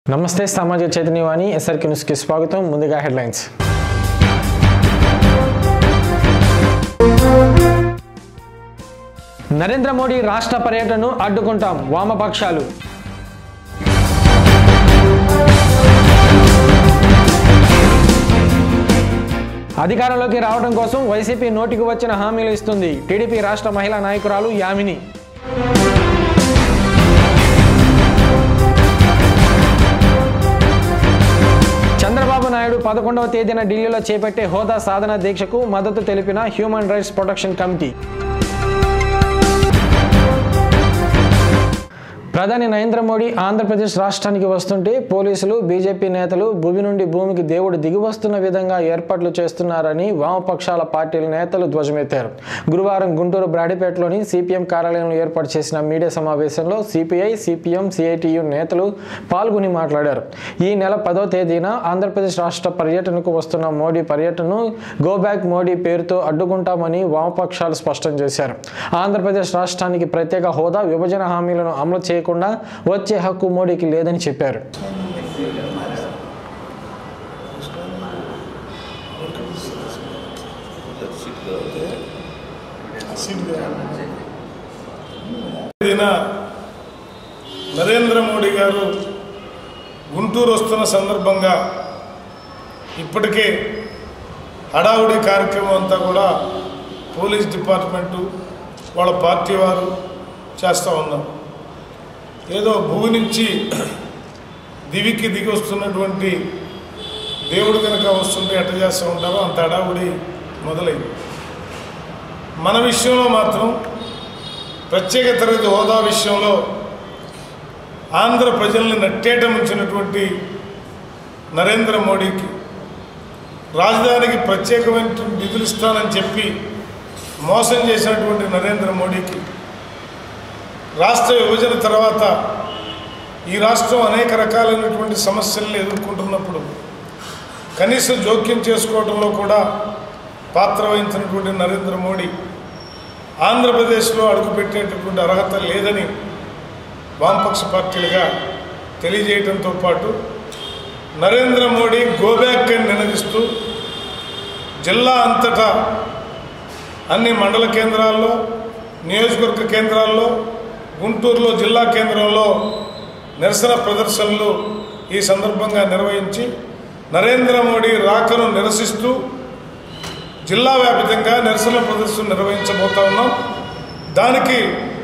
నమస్తే సామాజిక చైతన్యవాణి ఎస్ఆర్కి న్యూస్కి స్వాగతం ముందుగా హెడ్లైన్స్ నరేంద్ర మోడీ రాష్ట్ర పర్యటనను అడ్డుకుంటాం వామపక్షాలు అధికారంలోకి రావడం కోసం వైసీపీ నోటికి వచ్చిన హామీలు ఇస్తుంది టీడీపీ రాష్ట్ర మహిళా నాయకురాలు యామిని చంద్రబాబు నాయుడు పదకొండవ తేదీన ఢిల్లీలో చేపట్టే హోదా సాధన దీక్షకు మద్దతు తెలిపిన హ్యూమన్ రైట్స్ ప్రొటెక్షన్ కమిటీ ప్రధాని నరేంద్ర మోడీ ఆంధ్రప్రదేశ్ రాష్ట్రానికి వస్తుంటే పోలీసులు బీజేపీ నేతలు భూమి నుండి భూమికి దేవుడు దిగి వస్తున్న విధంగా ఏర్పాట్లు చేస్తున్నారని వామపక్షాల పార్టీల నేతలు ధ్వజమెత్తారు గురువారం గుంటూరు బ్రాడిపేటలోని సిపిఎం కార్యాలయంలో ఏర్పాటు చేసిన మీడియా సమావేశంలో సిపిఐ సిపిఎం సిఐటియు నేతలు పాల్గొని మాట్లాడారు ఈ నెల పదో తేదీన ఆంధ్రప్రదేశ్ రాష్ట్ర పర్యటనకు వస్తున్న మోడీ పర్యటనను గో బ్యాక్ మోడీ పేరుతో అడ్డుకుంటామని వామపక్షాలు స్పష్టం చేశారు ఆంధ్రప్రదేశ్ రాష్ట్రానికి ప్రత్యేక హోదా విభజన హామీలను అమలు చేయకుండా వచ్చే హక్కు మోడీకి లేదని చెప్పారు దిన నరేంద్ర మోడీ గారు గుంటూరు వస్తున్న సందర్భంగా ఇప్పటికే హడావుడి కార్యక్రమం అంతా కూడా పోలీస్ డిపార్ట్మెంటు వాళ్ళ పార్టీ వారు చేస్తూ ఉన్నారు ఏదో భూమి నుంచి దివికి దిగి వస్తున్నటువంటి దేవుడు కనుక వస్తుంటే ఎట్ట చేస్తూ ఉంటారో అంత హడావుడి మొదలైంది మన విషయంలో మాత్రం ప్రత్యేక తరగతి హోదా విషయంలో ఆంధ్ర ప్రజల్ని నట్టేట ముంచినటువంటి నరేంద్ర మోడీకి రాజధానికి ప్రత్యేకమైనటువంటి నిధులు ఇస్తానని చెప్పి మోసం చేసినటువంటి నరేంద్ర మోడీకి రాష్ట్ర విభజన తర్వాత ఈ రాష్ట్రం అనేక రకాలైనటువంటి సమస్యలను ఎదుర్కొంటున్నప్పుడు కనీసం జోక్యం చేసుకోవడంలో కూడా పాత్ర వహించినటువంటి నరేంద్ర మోడీ ఆంధ్రప్రదేశ్లో అడుగుపెట్టేటటువంటి అర్హత లేదని వామపక్ష పార్టీలుగా తెలియజేయడంతో పాటు నరేంద్ర మోడీ గోబ్యాక్ అని నినదిస్తూ జిల్లా అంతటా అన్ని మండల కేంద్రాల్లో నియోజకవర్గ కేంద్రాల్లో గుంటూరులో జిల్లా కేంద్రంలో నిరసన ప్రదర్శనలు ఈ సందర్భంగా నిర్వహించి నరేంద్ర మోడీ రాకను నిరసిస్తూ జిల్లా వ్యాప్తంగా నిరసన ప్రదర్శన నిర్వహించబోతా ఉన్నాం దానికి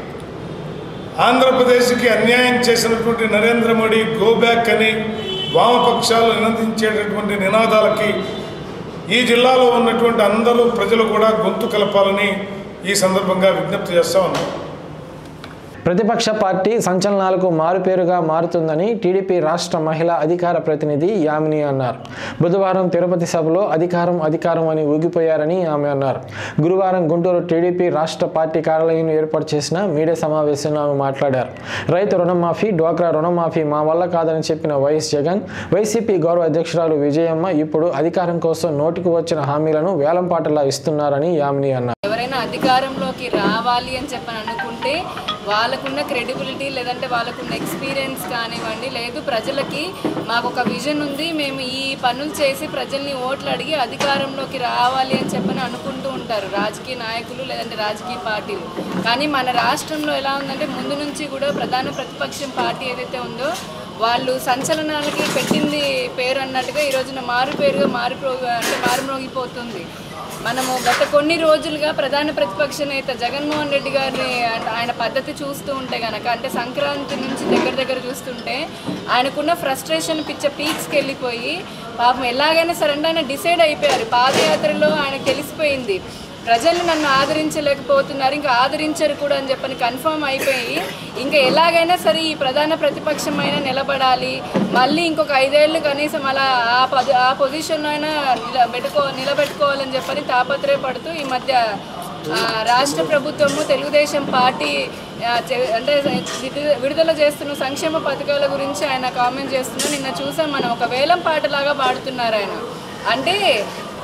ఆంధ్రప్రదేశ్కి అన్యాయం చేసినటువంటి నరేంద్ర మోడీ గో బ్యాక్ అని వామపక్షాలు నినందించేటటువంటి నినాదాలకి ఈ జిల్లాలో ఉన్నటువంటి అందరూ ప్రజలు కూడా గొంతు కలపాలని ఈ సందర్భంగా విజ్ఞప్తి చేస్తా ఉన్నాం ప్రతిపక్ష పార్టీ సంచలనాలకు మారుపేరుగా మారుతుందని టీడీపీ రాష్ట్ర మహిళా అధికార ప్రతినిధి యామిని అన్నారు బుధవారం తిరుపతి సభలో అధికారం అధికారం అని ఊగిపోయారని ఆమె అన్నారు గురువారం గుంటూరు టీడీపీ రాష్ట్ర పార్టీ కార్యాలయం ఏర్పాటు చేసిన మీడియా సమావేశంలో ఆమె మాట్లాడారు రైతు రుణమాఫీ డ్వాక్రా రుణమాఫీ మా వల్ల కాదని చెప్పిన వైఎస్ జగన్ వైసీపీ గౌరవ అధ్యక్షురాలు విజయమ్మ ఇప్పుడు అధికారం కోసం నోటికి వచ్చిన హామీలను వేలంపాటలా ఇస్తున్నారని యామిని అన్నారు ఎవరైనా అధికారంలోకి రావాలి అని చెప్పని అనుకుంటే వాళ్ళకున్న క్రెడిబిలిటీ లేదంటే వాళ్ళకున్న ఎక్స్పీరియన్స్ కానివ్వండి లేదు ప్రజలకి మాకు ఒక విజన్ ఉంది మేము ఈ పనులు చేసి ప్రజల్ని ఓట్లు అడిగి అధికారంలోకి రావాలి అని చెప్పని అనుకుంటూ ఉంటారు రాజకీయ నాయకులు లేదంటే రాజకీయ పార్టీలు కానీ మన రాష్ట్రంలో ఎలా ఉందంటే ముందు నుంచి కూడా ప్రధాన ప్రతిపక్షం పార్టీ ఏదైతే ఉందో వాళ్ళు సంచలనాలకి పెట్టింది పేరు అన్నట్టుగా ఈ రోజున మారు పేరుగా మారిపో అంటే మారుమోగిపోతుంది మనము గత కొన్ని రోజులుగా ప్రధాన ప్రతిపక్ష నేత జగన్మోహన్ రెడ్డి గారిని అంటే ఆయన పద్ధతి చూస్తూ ఉంటే గనక అంటే సంక్రాంతి నుంచి దగ్గర దగ్గర చూస్తుంటే ఆయనకున్న ఫ్రస్ట్రేషన్ పిచ్చ పీక్స్కి వెళ్ళిపోయి పాపం ఎలాగైనా సరే అంటే ఆయన డిసైడ్ అయిపోయారు పాదయాత్రలో ఆయనకు తెలిసిపోయింది ప్రజలు నన్ను ఆదరించలేకపోతున్నారు ఇంకా ఆదరించరు కూడా అని చెప్పని కన్ఫర్మ్ అయిపోయి ఇంకా ఎలాగైనా సరే ఈ ప్రధాన ప్రతిపక్షమైన నిలబడాలి మళ్ళీ ఇంకొక ఐదేళ్ళు కనీసం అలా ఆ పది ఆ పొజిషన్లో అయినా నిలబెట్టుకో నిలబెట్టుకోవాలని చెప్పని తాపత్రయపడుతూ ఈ మధ్య ఆ, రాష్ట్ర ప్రభుత్వము తెలుగుదేశం పార్టీ ఆ, చె- అంటే విడుదల- విడుదల చేస్తున్న సంక్షేమ పథకాల గురించి ఆయన కామెంట్ చేస్తున్నారు నిన్న చూసాం మనం ఒక వేలం పాటలాగా పాడుతున్నారు ఆయన అంటే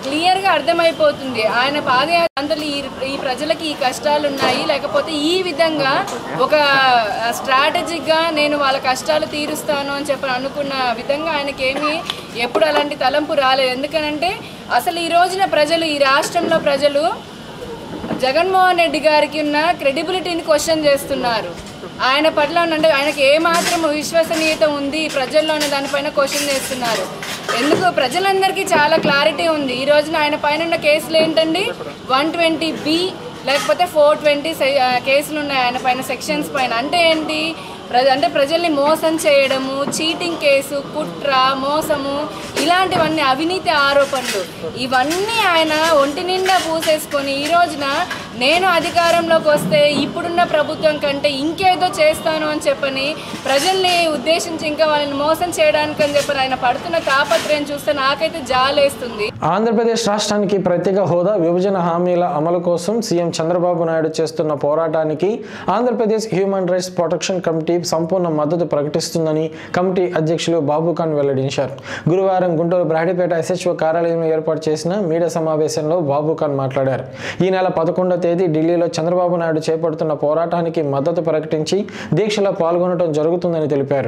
క్లియర్గా అర్థమైపోతుంది ఆయన పాదయాత్రలు ఈ ఈ ప్రజలకి ఈ కష్టాలు ఉన్నాయి లేకపోతే ఈ విధంగా ఒక స్ట్రాటజిక్గా నేను వాళ్ళ కష్టాలు తీరుస్తాను అని చెప్పి అనుకున్న విధంగా ఆయనకేమీ ఎప్పుడు అలాంటి తలంపు రాలేదు ఎందుకనంటే అసలు ఈ రోజున ప్రజలు ఈ రాష్ట్రంలో ప్రజలు జగన్మోహన్ రెడ్డి గారికి ఉన్న క్రెడిబిలిటీని క్వశ్చన్ చేస్తున్నారు ఆయన పట్ల ఉన్న- అంటే ఆయనకి ఏమాత్రం విశ్వసనీయత ఉంది ప్రజల్లో అనే దానిపైన క్వశ్చన్ చేస్తున్నారు ఎందుకు ప్రజలందరికీ చాలా క్లారిటీ ఉంది ఈ రోజున ఆయన పైన ఉన్న కేసులు ఏంటండి వన్ ట్వంటీ బి లేకపోతే ఫోర్ ట్వంటీ కేసులు ఉన్నాయి ఆయన పైన సెక్షన్స్ పైన అంటే ఏంటి ప్రజ అంటే ప్రజల్ని మోసం చేయడము చీటింగ్ కేసు కుట్ర మోసము ఇలాంటివన్నీ అవినీతి ఆరోపణలు ఇవన్నీ ఆయన ఒంటి నిండా పూసేసుకొని ఈ రోజున నేను అధికారంలోకి వస్తే ఇప్పుడున్న ప్రభుత్వం కంటే ఇంకేదో చేస్తాను అని చెప్పని ప్రజల్ని ఉద్దేశించి ఇంకా వాళ్ళని మోసం చేయడానికి అని చెప్పని ఆయన పడుతున్న తాపత్రయం చూస్తే నాకైతే జాలేస్తుంది ఆంధ్రప్రదేశ్ రాష్ట్రానికి ప్రత్యేక హోదా విభజన హామీల అమలు కోసం సీఎం చంద్రబాబు నాయుడు చేస్తున్న పోరాటానికి Andhra Pradesh human rights protection committee సంపూర్ణ మద్దతు ప్రకటిస్తుందని కమిటీ అధ్యక్షులు బాబుఖాన్ వెల్లడించారు గురువారం గుంటూరు బ్రాడిపేట ఎస్హెచ్ఓ కార్యాలయంలో ఏర్పాటు చేసిన మీడియా సమావేశంలో బాబుఖాన్ మాట్లాడారు ఈ నెల పదకొండో తేదీ ఢిల్లీలో చంద్రబాబు నాయుడు చేపడుతున్న పోరాటానికి మద్దతు ప్రకటించి దీక్షలో పాల్గొనడం జరుగుతుందని తెలిపారు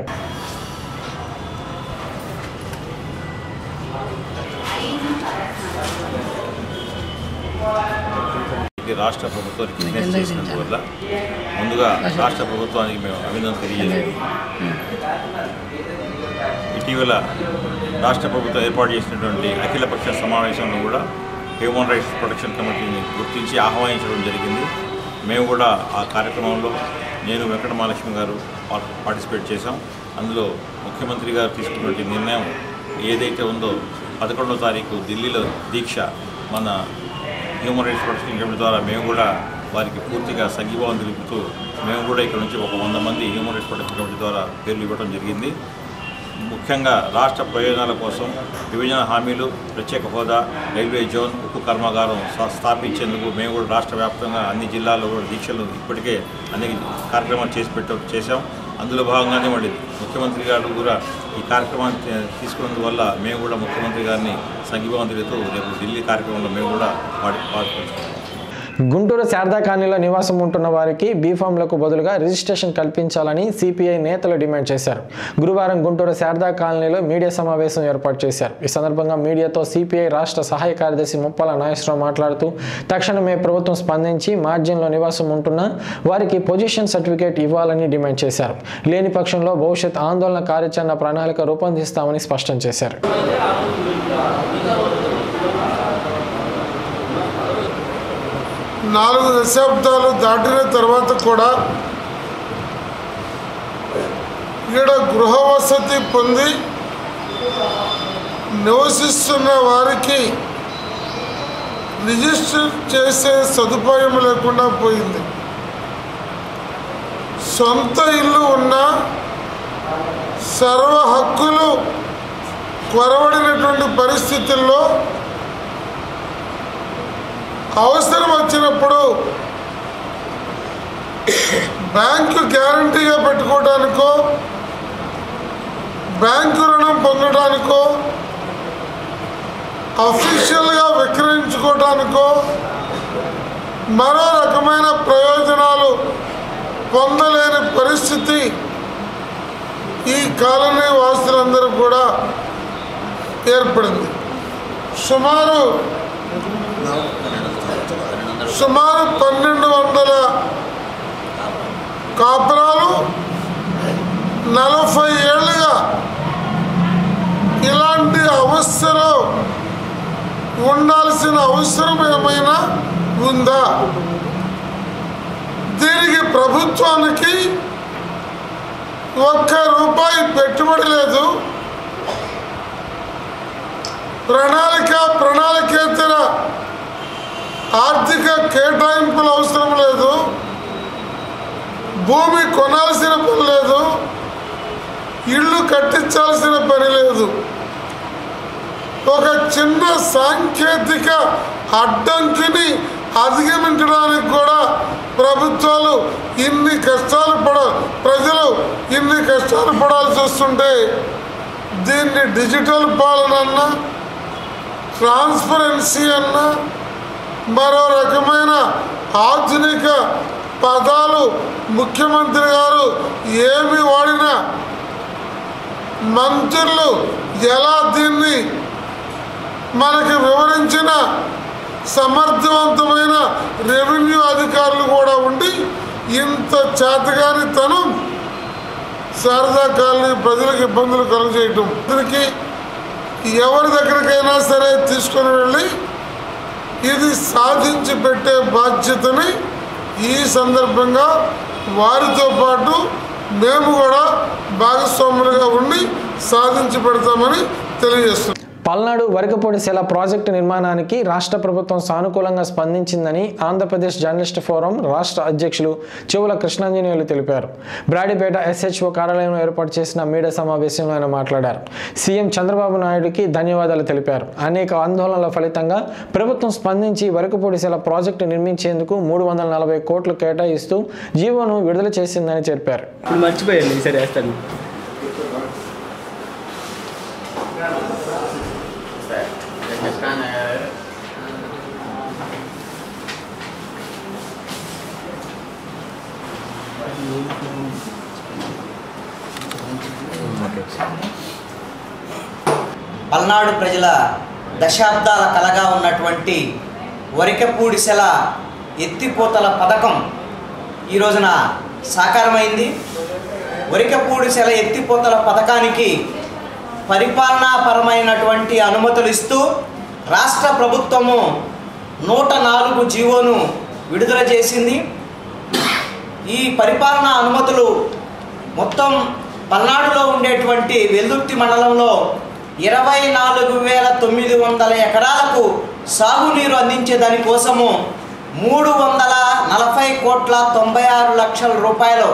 ఇది రాష్ట్ర ప్రభుత్వానికి విజ్ఞప్తి చేసినందువల్ల ముందుగా రాష్ట్ర ప్రభుత్వానికి మేము అభినందన తెలియజేస్తాం ఇటీవల రాష్ట్ర ప్రభుత్వం ఏర్పాటు చేసినటువంటి అఖిలపక్ష సమావేశంలో కూడా హ్యూమన్ రైట్స్ ప్రొటెక్షన్ కమిటీని గుర్తించి ఆహ్వానించడం జరిగింది మేము కూడా ఆ కార్యక్రమంలో నేను వెంకట మహాలక్ష్మి గారు పా- పార్టిసిపేట్ చేశాం అందులో ముఖ్యమంత్రి గారు తీసుకున్నటువంటి నిర్ణయం ఏదైతే ఉందో పదకొండవ తారీఖు ఢిల్లీలో దీక్ష మన హ్యూమన్ రైట్స్ ప్రొటెక్షన్ కమిటీ ద్వారా మేము కూడా వారికి పూర్తిగా సంఘీభావం తెలుపుతూ మేము కూడా ఇక్కడ నుంచి ఒక వంద మంది హ్యూమన్ రైట్స్ ప్రొటెక్షన్ కమిటీ ద్వారా పేర్లు ఇవ్వడం జరిగింది ముఖ్యంగా రాష్ట్ర ప్రయోజనాల కోసం విభజన హామీలు ప్రత్యేక హోదా రైల్వే జోన్ ఉక్కు కర్మాగారం స్థా- స్థాపించేందుకు మేము కూడా రాష్ట్ర వ్యాప్తంగా అన్ని జిల్లాల్లో కూడా దీక్షలు ఇప్పటికే అన్ని కార్యక్రమాలు చేసి పెట్ట చేశాం అందులో భాగంగానే మళ్ళీ ముఖ్యమంత్రి గారు కూడా ఈ కార్యక్రమాన్ని తీ- తీసుకున్నందువల్ల మేము కూడా ముఖ్యమంత్రి గారిని సంఘీభావం తెలుపుతూ రేపు ఢిల్లీ కార్యక్రమంలో మేము కూడా పాటి పాల్గొంటున్నాం గుంటూరు శారదా కాలనీలో నివాసం ఉంటున్న వారికి బీఫామ్లకు బదులుగా రిజిస్ట్రేషన్ కల్పించాలని సిపిఐ నేతలు డిమాండ్ చేశారు గురువారం గుంటూరు శారదా కాలనీలో మీడియా సమావేశం ఏర్పాటు చేశారు ఈ సందర్భంగా మీడియాతో సిపిఐ రాష్ట్ర సహాయ కార్యదర్శి ముప్పాల నాగేశ్వరరావు మాట్లాడుతూ తక్షణమే ప్రభుత్వం స్పందించి మార్జిన్లో నివాసం ఉంటున్న వారికి పొజిషన్ సర్టిఫికేట్ ఇవ్వాలని డిమాండ్ చేశారు లేని పక్షంలో భవిష్యత్ ఆందోళన కార్యాచరణ ప్రణాళిక రూపొందిస్తామని స్పష్టం చేశారు నాలుగు దశాబ్దాలు దాటిన తర్వాత కూడా ఈడ గృహ వసతి పొంది నివసిస్తున్న వారికి రిజిస్టర్ చేసే సదుపాయం లేకుండా పోయింది సొంత ఇల్లు ఉన్న సర్వ హక్కులు కొరవడినటువంటి పరిస్థితుల్లో అవసరం వచ్చినప్పుడు బ్యాంకు గ్యారంటీగా పెట్టుకోవడానికో బ్యాంకు రుణం పొందడానికో అఫీషియల్గా విక్రయించుకోవడానికో మరో రకమైన ప్రయోజనాలు పొందలేని పరిస్థితి ఈ కాలనీ వాసులందరూ కూడా ఏర్పడింది సుమారు సుమారు పన్నెండు వందల కాపురాలు నలభై ఏళ్ళుగా ఇలాంటి అవసరం ఉండాల్సిన అవసరం ఏమైనా ఉందా దీనికి ప్రభుత్వానికి ఒక్క రూపాయి పెట్టుబడి లేదు ప్రణాళిక ప్రణాళికేతర ఆర్థిక కేటాయింపులు అవసరం లేదు భూమి కొనాల్సిన పని లేదు ఇల్లు కట్టించాల్సిన పని లేదు ఒక చిన్న సాంకేతిక అడ్డంకిని అధిగమించడానికి కూడా ప్రభుత్వాలు ఇన్ని కష్టాలు పడ ప్రజలు ఇన్ని కష్టాలు పడాల్సి వస్తుంటే దీన్ని డిజిటల్ పాలన అన్నా ట్రాన్స్పరెన్సీ అన్న మరో రకమైన ఆధునిక పదాలు ముఖ్యమంత్రి గారు ఏమి వాడినా మంత్రులు ఎలా దీన్ని మనకి వివరించిన సమర్థవంతమైన రెవెన్యూ అధికారులు కూడా ఉండి ఇంత చేతగానితనం శారదా కాలనీ ప్రజలకు ఇబ్బందులు కలుగజేయటం దీనికి ఎవరి దగ్గరికైనా సరే తీసుకొని వెళ్ళి ఇది సాధించి పెట్టే బాధ్యతని ఈ సందర్భంగా వారితో పాటు మేము కూడా భాగస్వాములుగా ఉండి సాధించి పెడతామని తెలియజేస్తున్నాం పల్నాడు వరకపూడి శిల ప్రాజెక్టు నిర్మాణానికి రాష్ట్ర ప్రభుత్వం సానుకూలంగా స్పందించిందని ఆంధ్రప్రదేశ్ జర్నలిస్ట్ ఫోరం రాష్ట్ర అధ్యక్షులు చెవుల కృష్ణాంజనేయులు తెలిపారు బ్రాడిపేట ఎస్హెచ్ఓ కార్యాలయంలో ఏర్పాటు చేసిన మీడియా సమావేశంలో ఆయన మాట్లాడారు సీఎం చంద్రబాబు నాయుడుకి ధన్యవాదాలు తెలిపారు అనేక ఆందోళనల ఫలితంగా ప్రభుత్వం స్పందించి వరకపూడి శిల ప్రాజెక్టు నిర్మించేందుకు మూడు వందల నలభై కోట్లు కేటాయిస్తూ జీవోను విడుదల చేసిందని చెప్పారు ఇప్పుడు మర్చిపోయాను ఈసారి వేస్తాను పల్నాడు ప్రజల దశాబ్దాల కలగా ఉన్నటువంటి వరికపూడిసెల ఎత్తిపోతల పథకం ఈ రోజున సాకారమైంది వరికపూడిసెల ఎత్తిపోతల పథకానికి పరిపాలనాపరమైనటువంటి అనుమతులు ఇస్తూ రాష్ట్ర ప్రభుత్వము నూట నాలుగు జీవోను విడుదల చేసింది ఈ పరిపాలనా అనుమతులు మొత్తం పల్నాడులో ఉండేటువంటి వెల్దుర్తి మండలంలో ఇరవై నాలుగు వేల తొమ్మిది వందల ఎకరాలకు సాగునీరు అందించే దానికోసము మూడు వందల నలభై కోట్ల తొంభై ఆరు లక్షల రూపాయలు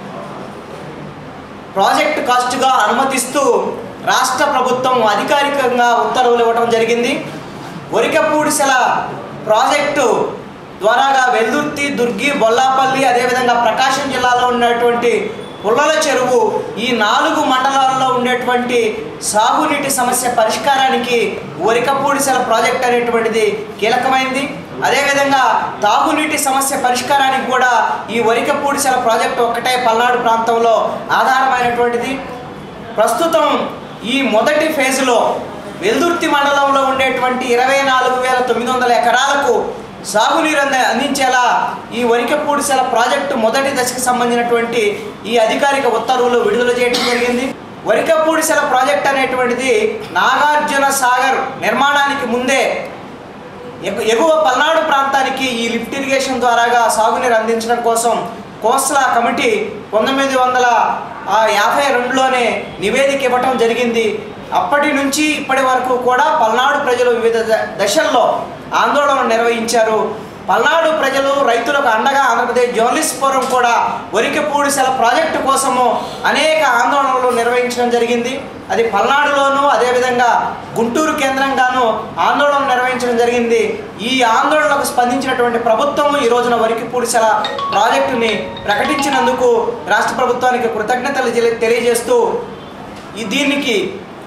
ప్రాజెక్ట్ కాస్ట్గా అనుమతిస్తూ రాష్ట్ర ప్రభుత్వం అధికారికంగా ఉత్తర్వులు ఇవ్వడం జరిగింది ఒరికపూడిసెల ప్రాజెక్టు ద్వారాగా వెల్దుర్తి దుర్గి బొల్లాపల్లి అదేవిధంగా ప్రకాశం జిల్లాలో ఉన్నటువంటి పుల్లల చెరువు ఈ నాలుగు మండలాల్లో ఉండేటువంటి సాగునీటి సమస్య పరిష్కారానికి ఒరికపూడిసెల ప్రాజెక్ట్ అనేటువంటిది కీలకమైంది అదేవిధంగా తాగునీటి సమస్య పరిష్కారానికి కూడా ఈ ఒరికపూడిసెల ప్రాజెక్టు ఒక్కటే పల్నాడు ప్రాంతంలో ఆధారమైనటువంటిది ప్రస్తుతం ఈ మొదటి ఫేజ్లో వెల్దుర్తి మండలంలో ఉండేటువంటి ఇరవై నాలుగు వేల తొమ్మిది వందల ఎకరాలకు సాగునీరు అంద అందించేలా ఈ వరికపూడిసెల ప్రాజెక్టు మొదటి దశకు సంబంధించినటువంటి ఈ అధికారిక ఉత్తర్వులు విడుదల చేయడం జరిగింది వరికపూడిసెల ప్రాజెక్ట్ అనేటువంటిది నాగార్జున సాగర్ నిర్మాణానికి ముందే ఎగు- ఎగువ పల్నాడు ప్రాంతానికి ఈ లిఫ్ట్ ఇరిగేషన్ ద్వారాగా సాగునీరు అందించడం కోసం కోస్లా కమిటీ పంతొమ్మిది వందల ఆ, యాభై రెండులోనే నివేదిక ఇవ్వటం జరిగింది అప్పటి నుంచి ఇప్పటి వరకు కూడా పల్నాడు ప్రజలు వివిధ ద- దశల్లో ఆందోళన నిర్వహించారు పల్నాడు ప్రజలు రైతులకు అండగా ఆంధ్రప్రదేశ్ జర్నలిస్ట్ ఫోరం కూడా ఒరికపూడిసెల ప్రాజెక్టు కోసము అనేక ఆందోళనలు నిర్వహించడం జరిగింది అది పల్నాడులోను అదేవిధంగా గుంటూరు కేంద్రంగాను ఆందోళన నిర్వహించడం జరిగింది ఈ ఆందోళనకు స్పందించినటువంటి ప్రభుత్వం ఈ రోజున వరికిపూడిసెల ప్రాజెక్టుని ప్రకటించినందుకు రాష్ట్ర ప్రభుత్వానికి కృతజ్ఞతలు తెలి- తెలియజేస్తూ ఈ దీనికి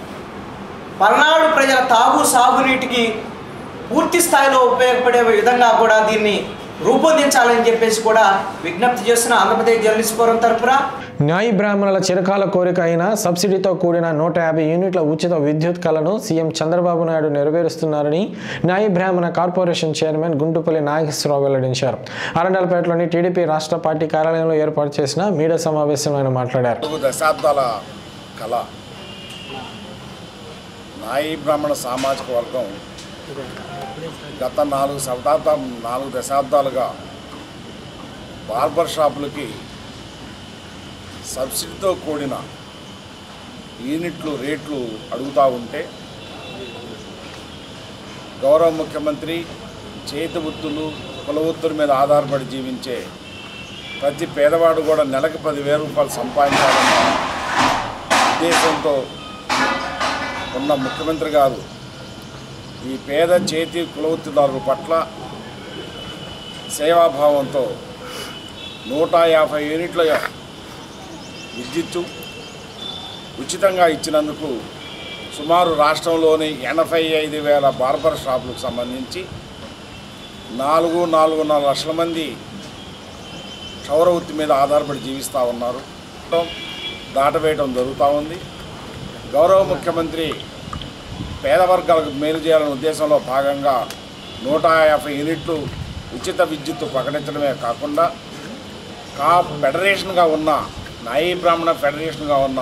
పల్నాడు ప్రజల తాగు సాగునీటికి పూర్తి స్థాయిలో ఉపయోగపడే విధంగా కూడా దీన్ని రూపొందించాలని చెప్పేసి కూడా విజ్ఞప్తి చేస్తున్న ఆంధ్రప్రదేశ్ జర్నలిస్ట్ ఫోరం తరఫున న్యాయ బ్రాహ్మణుల చిరకాల కోరిక అయిన సబ్సిడీతో కూడిన నూట యాభై యూనిట్ల ఉచిత విద్యుత్ కలను సీఎం చంద్రబాబు నాయుడు నెరవేరుస్తున్నారని న్యాయ బ్రాహ్మణ కార్పొరేషన్ చైర్మన్ గుంటుపల్లి నాగేశ్వరరావు వెల్లడించారు అరండలపేటలోని టీడీపీ రాష్ట్ర పార్టీ కార్యాలయంలో ఏర్పాటు చేసిన మీడియా సమావేశంలో ఆయన మాట్లాడారు నాలుగు దశాబ్దాల కళ నాయి బ్రాహ్మణ సామాజిక వర్గం గత నాలుగు శతాబ్దం నాలుగు దశాబ్దాలుగా బార్బర్ షాపులకి సబ్సిడీతో కూడిన యూనిట్లు రేట్లు అడుగుతూ ఉంటే గౌరవ ముఖ్యమంత్రి చేతి వృత్తులు కుల వృత్తుల మీద ఆధారపడి జీవించే ప్రతి పేదవాడు కూడా నెలకు పదివేల రూపాయలు సంపాదించాలన్న ఉద్దేశంతో ఉన్న ముఖ్యమంత్రి గారు ఈ పేద చేతి కులవృత్తిదారుల పట్ల సేవాభావంతో నూట యాభై యూనిట్ల విద్యుత్తు ఉచితంగా ఇచ్చినందుకు సుమారు రాష్ట్రంలోని ఎనభై ఐదు వేల బార్బర్ షాపులకు సంబంధించి నాలుగు నాలుగున్నర లక్షల మంది క్షౌర వృత్తి మీద ఆధారపడి జీవిస్తూ ఉన్నారు దాటవేయడం జరుగుతూ ఉంది గౌరవ ముఖ్యమంత్రి పేద వర్గాలకు మేలు చేయాలనే ఉద్దేశంలో భాగంగా నూట యాభై యూనిట్లు ఉచిత విద్యుత్ ప్రకటించడమే కాకుండా కా ఫెడరేషన్గా ఉన్న నాయీ బ్రాహ్మణ ఫెడరేషన్గా ఉన్న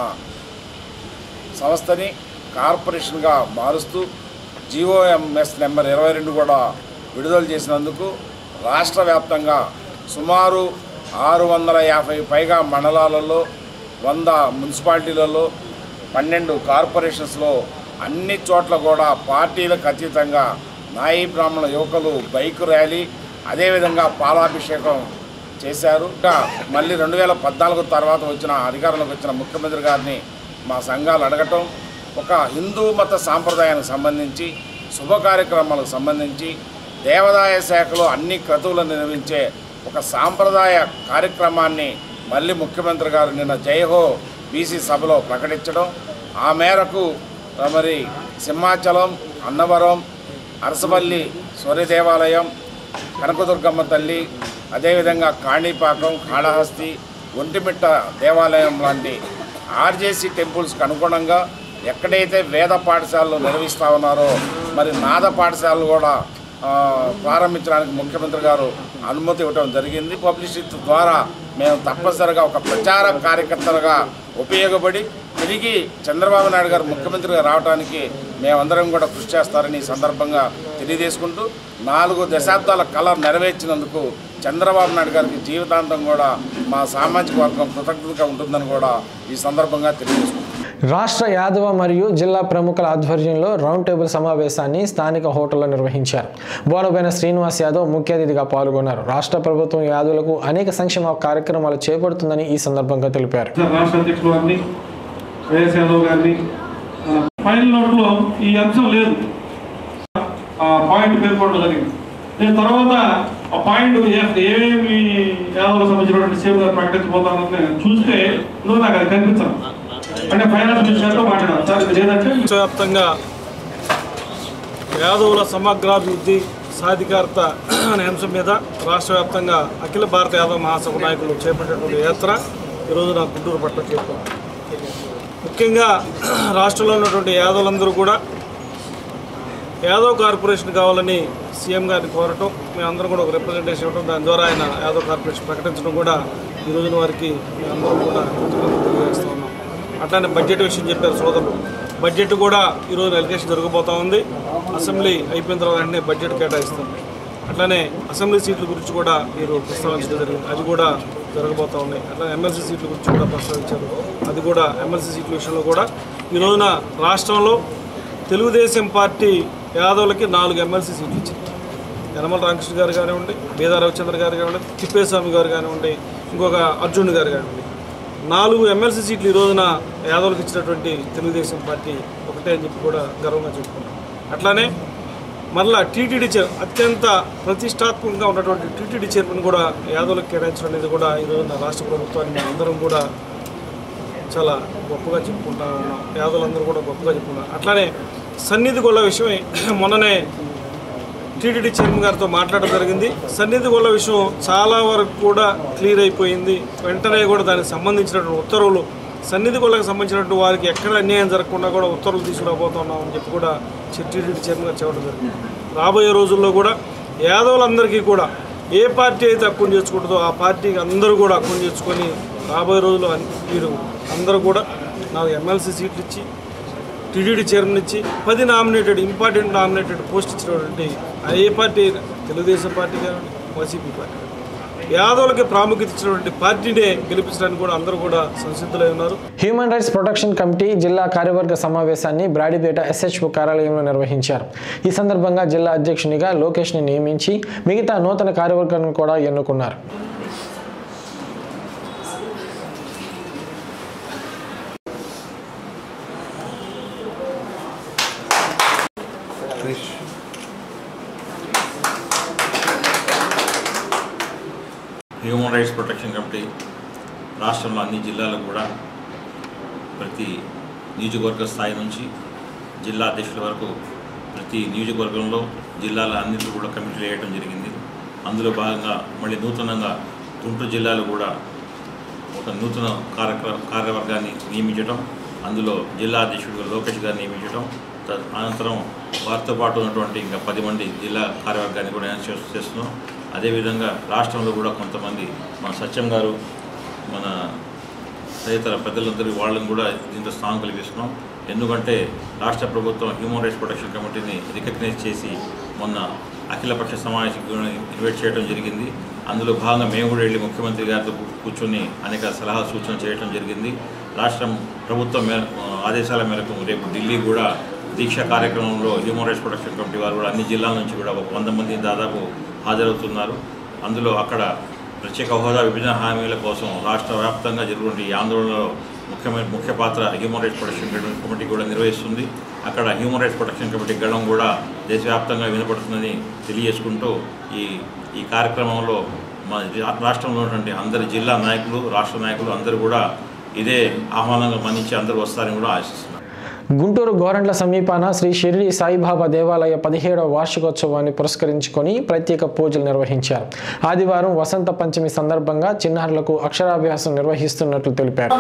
సంస్థని కార్పొరేషన్గా మారుస్తూ జిఓఎంఎస్ నెంబర్ ఇరవై రెండు కూడా విడుదల చేసినందుకు రాష్ట్ర వ్యాప్తంగా సుమారు ఆరు వందల యాభై పైగా మండలాలలో వంద మున్సిపాలిటీలలో పన్నెండు కార్పొరేషన్స్లో అన్ని చోట్ల కూడా పార్టీలకు అతీతంగా నాయీ బ్రాహ్మణ యువకులు బైక్ ర్యాలీ అదేవిధంగా పాలాభిషేకం చేశారు ఇంకా మళ్ళీ రెండు వేల పద్నాలుగు తర్వాత వచ్చిన అధికారంలోకి వచ్చిన ముఖ్యమంత్రి గారిని మా సంఘాలు అడగటం ఒక హిందూ మత సాంప్రదాయానికి సంబంధించి శుభ కార్యక్రమాలకు సంబంధించి దేవాదాయ శాఖలో అన్ని క్రతువులను నిర్వహించే ఒక సాంప్రదాయ కార్యక్రమాన్ని మళ్ళీ ముఖ్యమంత్రి గారు నిన్న జయహో బీసీ సభలో ప్రకటించడం ఆ మేరకు ఆ, మరి సింహాచలం అన్నవరం అరసవల్లి సూర్య దేవాలయం కనకదుర్గమ్మ తల్లి అదేవిధంగా కాణిపాకం కాళహస్తి ఒంటిమిట్ట దేవాలయం లాంటి ఆర్జేసీ టెంపుల్స్కి అనుగుణంగా ఎక్కడైతే వేద పాఠశాలలు నిర్వహిస్తూ ఉన్నారో మరి నాద పాఠశాలలు కూడా ఆ, ప్రారంభించడానికి ముఖ్యమంత్రి గారు అనుమతి ఇవ్వడం జరిగింది పబ్లిసిటీ ద్వారా మేము తప్పనిసరిగా ఒక ప్రచార కార్యకర్తలుగా ఉపయోగపడి తిరిగి చంద్రబాబు నాయుడు గారు ముఖ్యమంత్రిగా రావడానికి మేమందరం కూడా కృషి చేస్తారని ఈ సందర్భంగా తెలియజేసుకుంటూ నాలుగు దశాబ్దాల కళ నెరవేర్చినందుకు చంద్రబాబు నాయుడు గారికి జీవితాంతం కూడా మా సామాజిక వర్గం కృతజ్ఞతగా ఉంటుందని కూడా ఈ సందర్భంగా తెలియజేసుకుంటున్నాం రాష్ట్ర యాదవ మరియు జిల్లా ప్రముఖుల ఆధ్వర్యంలో రౌండ్ టేబుల్ సమావేశాన్ని స్థానిక హోటల్లో నిర్వహించారు బోనబైన శ్రీనివాస్ యాదవ్ ముఖ్య అతిథిగా పాల్గొన్నారు రాష్ట్ర ప్రభుత్వం యాదవులకు అనేక సంక్షేమ కార్యక్రమాలు చేపడుతుందని ఈ సందర్భంగా తెలిపారు రాష్ట్ర అధ్యక్షులు గారిని వైఎస్ యాదవ్ గారిని ఆ, ఫైనల్ నోట్లో ఈ అంశం లేదు ఆ పాయింట్ పేర్కొనడం జరిగింది నేను తర్వాత ఆ పాయింట్ ఏ- ఏమేమి యాదవులకు సంబంధించినటువంటి సేవ గారు ప్రకటించబోతానని చూస్తే ఇందులో నాకు అది కనిపించదు అంటే ఫైనాన్స్ మినిస్టర్తో మాట్లాడాను సార్ ఇది లేదంటే వ్యాప్తంగా యాదవుల సమగ్రాభివృద్ధి సాధికారత అనే అంశం మీద రాష్ట్ర వ్యాప్తంగా అఖిల భారత యాదవ మహాసభ నాయకులు చేపట్టినటువంటి యాత్ర ఈరోజు నా గుంటూరు పట్ల చేరుకుంది ముఖ్యంగా రాష్ట్రంలో ఉన్నటువంటి యాదవులందరూ కూడా యాదవ్ కార్పొరేషన్ కావాలని సీఎం గారిని కోరటం మేమందరం కూడా ఒక రిప్రజెంటేషన్ ఇవ్వడం దాని ద్వారా ఆయన యాదవ్ కార్పొరేషన్ ప్రకటించడం కూడా ఈ రోజున వారికి మేమందరం కూడా కృతజ్ఞతలు తెలియజేస్తా ఉన్నాం అట్లానే బడ్జెట్ విషయం చెప్పారు సోదరులు బడ్జెట్ కూడా ఈరోజు ఎలక్షన్ జరగబోతా ఉంది అసెంబ్లీ అయిపోయిన తర్వాత వెంటనే బడ్జెట్ కేటాయిస్తాం అట్లానే అసెంబ్లీ సీట్ల గురించి కూడా మీరు ప్రస్తావించడం జరిగింది అది కూడా జరగబోతా ఉన్నాయి అట్లా ఎమ్మెల్సీ సీట్ల గురించి కూడా ప్రస్తావించారు అది కూడా ఎమ్మెల్సీ సీట్ల విషయంలో కూడా ఈ రోజున రాష్ట్రంలో తెలుగుదేశం పార్టీ యాదవులకి నాలుగు ఎమ్మెల్సీ సీట్లు ఇచ్చింది యనమల రామకృష్ణ గారు కానివ్వండి బేదా రవిచంద్ర గారు కానివ్వండి తిప్పేస్వామి గారు కానివ్వండి ఇంకొక అర్జున్ గారు కానివ్వండి నాలుగు ఎమ్మెల్సీ సీట్లు ఈ రోజున యాదవులకు ఇచ్చినటువంటి తెలుగుదేశం పార్టీ ఒకటే అని చెప్పి కూడా గర్వంగా చెప్పుకున్నాం అట్లానే మరలా టీటీడీ చైర్ అత్యంత ప్రతిష్టాత్మకంగా ఉన్నటువంటి టీటీడీ చైర్మన్ కూడా యాదవులకు కేటాయించడం అనేది కూడా ఈ రోజున రాష్ట్ర ప్రభుత్వాన్ని మేము అందరం కూడా చాలా గొప్పగా చెప్పుకుంటా ఉన్నాం యాదవులందరూ కూడా గొప్పగా చెప్పుకున్నారు అట్లానే సన్నిధి గొల్ల విషయం మొన్ననే టీటీడీ చైర్మన్ గారితో మాట్లాడడం జరిగింది సన్నిధి గొల్ల విషయం చాలా వరకు కూడా క్లియర్ అయిపోయింది వెంటనే కూడా దానికి సంబంధించినటువంటి ఉత్తర్వులు సన్నిధి గొల్లకు సంబంధించినటువంటి వారికి ఎక్కడ అన్యాయం జరగకుండా కూడా ఉత్తర్వులు తీసుకురాబోతున్నాం అని చెప్పి కూడా టీటీడీ చైర్మన్ గారు చెప్పడం జరిగింది రాబోయే రోజుల్లో కూడా యాదవులందరికీ కూడా ఏ పార్టీ అయితే హక్కును చేర్చుకుంటుందో ఆ పార్టీకి అందరూ కూడా హక్కును చేర్చుకొని రాబోయే రోజుల్లో అన్- వీరు అందరూ కూడా నాకు ఎమ్మెల్సీ సీట్లు ఇచ్చి టీడీడీ చైర్మన్ ఇచ్చి పది నామినేటెడ్ ఇంపార్టెంట్ నామినేటెడ్ పోస్ట్ ఇచ్చినటువంటి ఆ ఏ పార్టీ అయినా తెలుగుదేశం పార్టీ కానివ్వండి వైసీపీ పార్టీ కానివ్వండి. యాదవులకి ప్రాముఖ్యత ఇచ్చినటువంటి పార్టీనే గెలిపించడానికి కూడా అందరూ కూడా సంసిద్ధులై ఉన్నారు హ్యూమన్ రైట్స్ ప్రొటెక్షన్ కమిటీ జిల్లా కార్యవర్గ సమావేశాన్ని బ్రాడీపేట ఎస్హెచ్ఓ కార్యాలయంలో నిర్వహించారు ఈ సందర్భంగా జిల్లా అధ్యక్షునిగా లోకేష్ని నియమించి మిగతా నూతన కార్యవర్గాన్ని కూడా ఎన్నుకున్నారు హ్యూమన్ రైట్స్ ప్రొటెక్షన్ కమిటీ రాష్ట్రంలో అన్ని జిల్లాలకు కూడా ప్రతి నియోజకవర్గ స్థాయి నుంచి జిల్లా అధ్యక్షుల వరకు ప్రతి నియోజకవర్గంలో జిల్లాల అన్నింటిలో కూడా కమిటీలు వేయడం జరిగింది అందులో భాగంగా మళ్ళీ నూతనంగా గుంటూరు జిల్లాలో కూడా ఒక నూతన కార్యక్ర కార్యవర్గాన్ని నియమించడం అందులో జిల్లా అధ్యక్షుడిగా లోకేష్ గారిని నియమించడం త- అనంతరం వారితో పాటు ఉన్నటువంటి ఇంకా పది మంది జిల్లా కార్యవర్గాన్ని కూడా అనౌన్స్ చేస్తున్నాం అదేవిధంగా రాష్ట్రంలో కూడా కొంతమంది మన సత్యం గారు మన తదితర పెద్దలందరూ వాళ్ళని కూడా దీంట్లో స్థానం కల్పిస్తున్నాం ఎందుకంటే రాష్ట్ర ప్రభుత్వం హ్యూమన్ రైట్స్ ప్రొటెక్షన్ కమిటీని రికగ్నైజ్ చేసి మొన్న అఖిలపక్ష సమావేశం ఇన్వైట్ చేయడం జరిగింది అందులో భాగంగా మేము కూడా వెళ్ళి ముఖ్యమంత్రి గారితో కూ- కూర్చొని అనేక సలహా సూచనలు చేయడం జరిగింది రాష్ట్రం ప్రభుత్వం మేర ఆదేశాల మేరకు రేపు ఢిల్లీ కూడా దీక్ష కార్యక్రమంలో హ్యూమన్ రైట్స్ ప్రొటెక్షన్ కమిటీ వారు కూడా అన్ని జిల్లాల నుంచి కూడా ఒక వంద మంది దాదాపు హాజరవుతున్నారు అందులో అక్కడ ప్రత్యేక హోదా విభజన హామీల కోసం రాష్ట్ర వ్యాప్తంగా జరుగుతున్న ఈ ఆందోళనలో ముఖ్యమైన ముఖ్య పాత్ర హ్యూమన్ రైట్స్ ప్రొటెక్షన్ కమిటీ కూడా నిర్వహిస్తుంది అక్కడ హ్యూమన్ రైట్స్ ప్రొటెక్షన్ కమిటీ గళం కూడా దేశవ్యాప్తంగా వినపడుతుందని తెలియజేసుకుంటూ ఈ ఈ కార్యక్రమంలో మా రా- రాష్ట్రంలో ఉన్నటువంటి అందరి జిల్లా నాయకులు రాష్ట్ర నాయకులు అందరూ కూడా ఇదే ఆహ్వానంగా మన్నించి అందరూ వస్తారని కూడా ఆశిస్తున్నాను గుంటూరు గోరంట్ల సమీపాన శ్రీ షిరిడి సాయిబాబా దేవాలయ పదిహేడవ వార్షికోత్సవాన్ని పురస్కరించుకొని ప్రత్యేక పూజలు నిర్వహించారు ఆదివారం వసంత పంచమి సందర్భంగా చిన్నారులకు అక్షరాభ్యాసం నిర్వహిస్తున్నట్లు తెలిపారు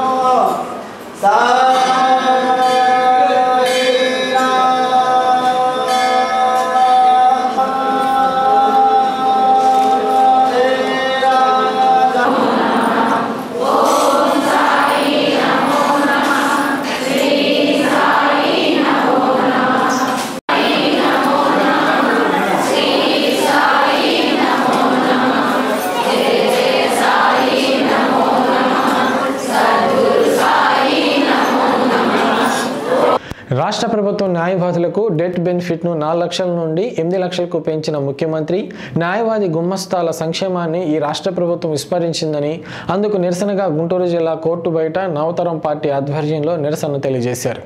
రాష్ట్ర ప్రభుత్వం న్యాయవాదులకు డెత్ బెనిఫిట్ను నాలుగు లక్షల నుండి ఎనిమిది లక్షలకు పెంచిన ముఖ్యమంత్రి న్యాయవాది గుమ్మస్తాల సంక్షేమాన్ని ఈ రాష్ట్ర ప్రభుత్వం విస్మరించిందని అందుకు నిరసనగా గుంటూరు జిల్లా కోర్టు బయట నవతరం పార్టీ ఆధ్వర్యంలో నిరసన తెలియజేశారు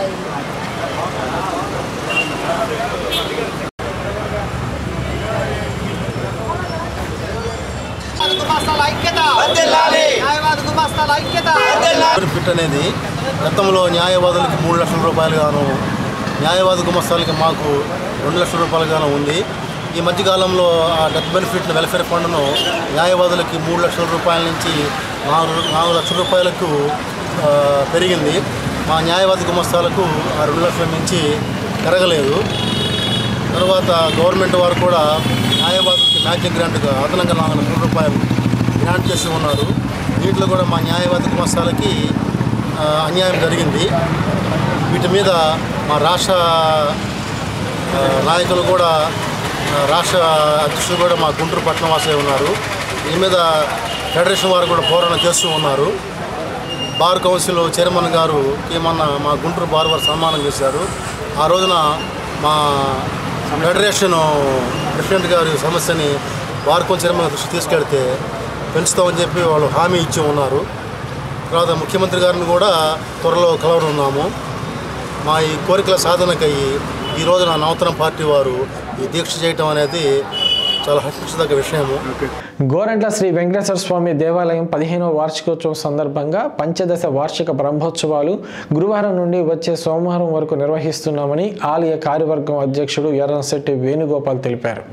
ఫిట్ అనేది గతంలో న్యాయవాదులకి మూడు లక్షల రూపాయలు గాను న్యాయవాది గుమస్తాలకి మాకు రెండు లక్షల రూపాయలు గాను ఉంది ఈ మధ్యకాలంలో ఆ డెత్ బెనిఫిట్ వెల్ఫేర్ ఫండ్ను న్యాయవాదులకి మూడు లక్షల రూపాయల నుంచి నాలుగు నాలుగు లక్షల రూపాయలకు ఆ, పెరిగింది మా న్యాయవాది గుమస్తాలకు ఆ రెండు లక్షల నుంచి పెరగలేదు తర్వాత గవర్నమెంట్ వారు కూడా న్యాయవాదులకి మ్యాచింగ్ గ్రాంట్గా అదనంగా నాలుగు లక్షల రూపాయలు గ్రాంట్ చేసి ఉన్నారు వీటిలో కూడా మా న్యాయవాది కుమస్తాలకి ఆ, అన్యాయం జరిగింది వీటి మీద మా రాష్ట్ర ఆ, నాయకులు కూడా ఆ, రాష్ట్ర అధ్యక్షులు కూడా మా గుంటూరు పట్టణం వాసే ఉన్నారు దీని మీద ఫెడరేషన్ వారు కూడా పోరాటం చేస్తూ ఉన్నారు బార్ కౌన్సిల్ చైర్మన్ గారు ఏమన్నా మా గుంటూరు బార్ వారు సన్మానం చేశారు ఆ రోజున మా ఫెడరేషన్ ప్రెసిడెంట్ గారి సమస్యని బార్ కౌన్సిల్ చైర్మన్ గారి దృష్టి తీసుకెళ్తే పెంచుతామని చెప్పి వాళ్ళు హామీ ఇచ్చి ఉన్నారు తర్వాత ముఖ్యమంత్రి గారిని కూడా త్వరలో కలవనున్నాము మా ఈ కోరికల సాధనకై ఈ రోజున నూతన పార్టీ వారు ఈ దీక్ష చేయటం అనేది చాలా హర్షించదగ్గ విషయము గోరంట్ల శ్రీ వెంకటేశ్వర స్వామి దేవాలయం పదిహేనవ వార్షికోత్సవం సందర్భంగా పంచదశ వార్షిక బ్రహ్మోత్సవాలు గురువారం నుండి వచ్చే సోమవారం వరకు నిర్వహిస్తున్నామని ఆలయ కార్యవర్గం అధ్యక్షుడు ఎర్రంశెట్టి వేణుగోపాల్ తెలిపారు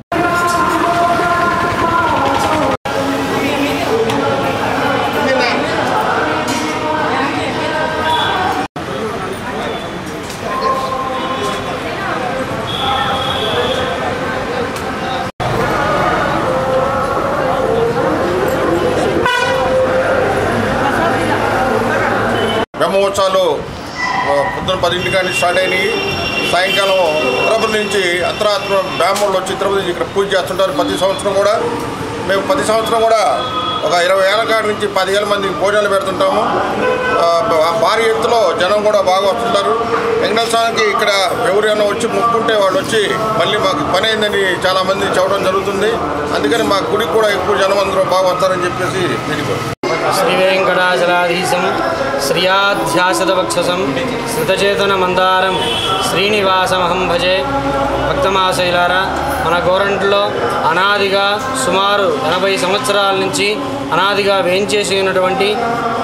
బ్రహ్మోత్సవాలు ఆ, పొద్దున పదింటి కానీ స్టార్ట్ అయినాయి సాయంకాలం తిరుపతి నుంచి అర్ధరాత్రి బ్రాహ్మణులు వచ్చి తిరుపతి నుంచి ఇక్కడ పూజ చేస్తుంటారు ప్రతి సంవత్సరం కూడా మేము ప్రతి సంవత్సరం కూడా ఒక ఇరవై ఏళ్ళ కాడి నుంచి పదివేల మందికి భోజనాలు పెడుతుంటాము ఆ, బా- భారీ ఎత్తులో జనం కూడా బాగా వస్తుంటారు వెంకటేశ్వర స్వామికి ఇక్కడ ఎవరైనా వచ్చి ముక్కుంటే వాళ్ళు వచ్చి మళ్ళీ మాకు పని అయిందని చాలామంది చెప్పడం జరుగుతుంది అందుకని మా గుడికి కూడా ఎక్కువ జనం అందరూ బాగా వస్తారని చెప్పేసి తెలియదు శ్రీవేంకటాచలాధీశం శ్రియాధ్యాసదవక్షసం శృతచేతనమందారం శ్రీనివాసమహం భజే భక్తమాశైలారా మన గోరంట్లో అనాదిగా సుమారు ఎనభై సంవత్సరాల నుంచి అనాదిగా వేంచేసి ఉన్నటువంటి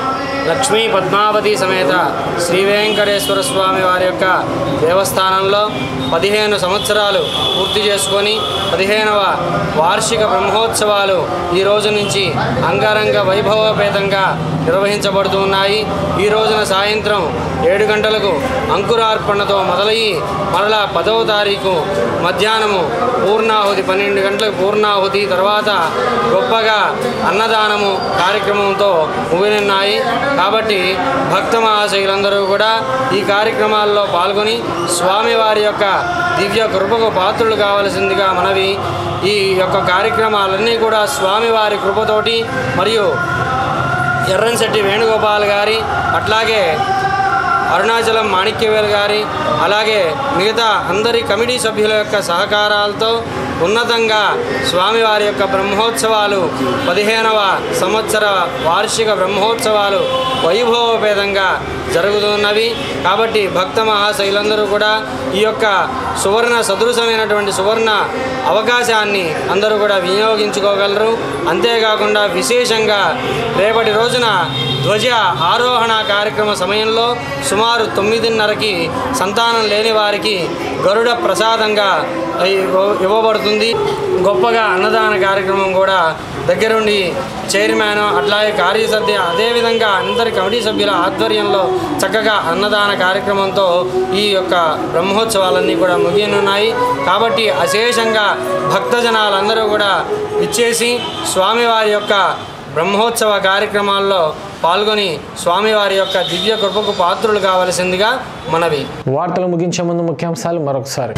లక్ష్మీ పద్మావతి సమేత శ్రీ వెంకటేశ్వర స్వామి వారి యొక్క దేవస్థానంలో పదిహేను సంవత్సరాలు పూర్తి చేసుకొని పదిహేనవ వార్షిక బ్రహ్మోత్సవాలు ఈ రోజు నుంచి అంగరంగ వైభవపేతంగా నిర్వహించబడుతూ ఉన్నాయి ఈ రోజున సాయంత్రం ఏడు గంటలకు అంకురార్పణతో మొదలయ్యి మరలా పదవ తారీఖు మధ్యాహ్నము పూర్ణాహుతి పన్నెండు గంటలకు పూర్ణాహుతి తర్వాత గొప్పగా అన్నదానము కార్యక్రమంతో ముగినున్నాయి కాబట్టి భక్త మహాశయులందరూ కూడా ఈ కార్యక్రమాల్లో పాల్గొని స్వామివారి యొక్క దివ్య కృపకు పాత్రులు కావలసిందిగా మనవి ఈ యొక్క కార్యక్రమాలన్నీ కూడా స్వామివారి కృపతోటి మరియు ఎర్రంశెట్టి వేణుగోపాల్ గారి అట్లాగే అరుణాచలం మాణిక్యవేల్ గారి అలాగే మిగతా అందరి కమిటీ సభ్యుల యొక్క సహకారాలతో ఉన్నతంగా స్వామివారి యొక్క బ్రహ్మోత్సవాలు పదిహేనవ సంవత్సర వార్షిక బ్రహ్మోత్సవాలు వైభవపేతంగా జరుగుతున్నవి కాబట్టి భక్త మహాశైలందరూ కూడా ఈ యొక్క సువర్ణ సదృశమైనటువంటి సువర్ణ అవకాశాన్ని అందరూ కూడా వినియోగించుకోగలరు అంతేకాకుండా విశేషంగా రేపటి రోజున ధ్వజ ఆరోహణ కార్యక్రమ సమయంలో సుమారు తొమ్మిదిన్నరకి సంతానం లేని వారికి గరుడ ప్రసాదంగా ఇవ్వ- ఇవ్వబడుతుంది గొప్పగా అన్నదాన కార్యక్రమం కూడా దగ్గరుండి చైర్మన్ అట్లాగే కార్యసభ్య అదేవిధంగా అందరి కమిటీ సభ్యుల ఆధ్వర్యంలో చక్కగా అన్నదాన కార్యక్రమంతో ఈ యొక్క బ్రహ్మోత్సవాలన్నీ కూడా ముగియనున్నాయి కాబట్టి అశేషంగా భక్తజనాలందరూ కూడా ఇచ్చేసి స్వామివారి యొక్క బ్రహ్మోత్సవ కార్యక్రమాల్లో పాల్గొని స్వామివారి యొక్క దివ్య కృపకు పాత్రులు కావలసిందిగా మనవి వార్తలు ముగించే ముందు ముఖ్యాంశాలు మరొకసారి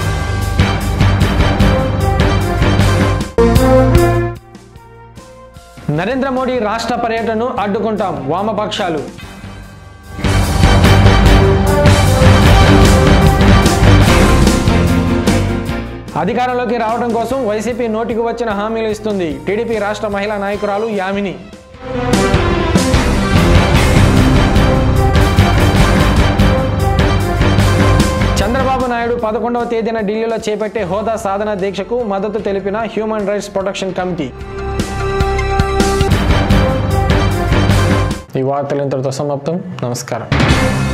నరేంద్ర మోడీ రాష్ట్ర పర్యటనను అడ్డుకుంటాం వామపక్షాలు అధికారంలోకి రావడం కోసం వైసీపీ నోటికి వచ్చిన హామీలు ఇస్తుంది టీడీపీ రాష్ట్ర మహిళా నాయకురాలు యామిని చంద్రబాబు నాయుడు పదకొండవ తేదీన ఢిల్లీలో చేపట్టే హోదా సాధన దీక్షకు మద్దతు తెలిపిన హ్యూమన్ రైట్స్ ప్రొటెక్షన్ కమిటీ ఈ వార్తలు ఇంతటితో సమాప్తం నమస్కారం